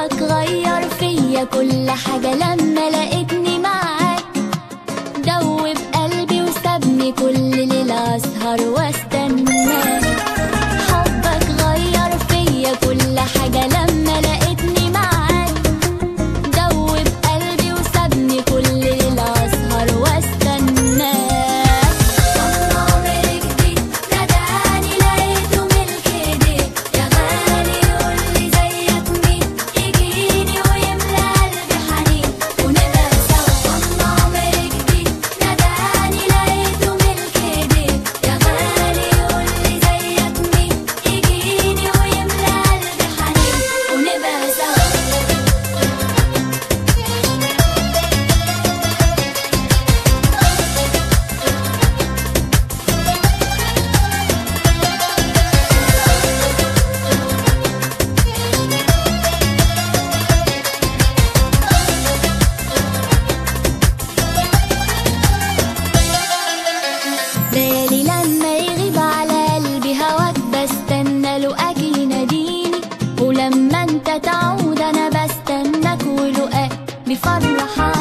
حبك غير فيا كل حاجة لما لقيتني معاك دوب قلبي وسابني كل ليلة أسهر واستناك حبك غير فيا كل حاجة لما لقيتني معاك دوب قلبي وسابني كل ليلة أسهر واستناك صنع عمر جديد نداني لقيته ملك ايديك يا غالي قولي زيك مين يجيني ويملى قلبي حنين ونبقى سوا صنع عمر جديد نداني لقيته ملك ايديك يا غالي قولي زيك مين يجيني ويملى قلبي حنين ونبقى سوا بالي لما يغيب على قلبي هواك بستنى له اجي يناديني ولما انت تعود انا بستناك ولقاك بيفرحك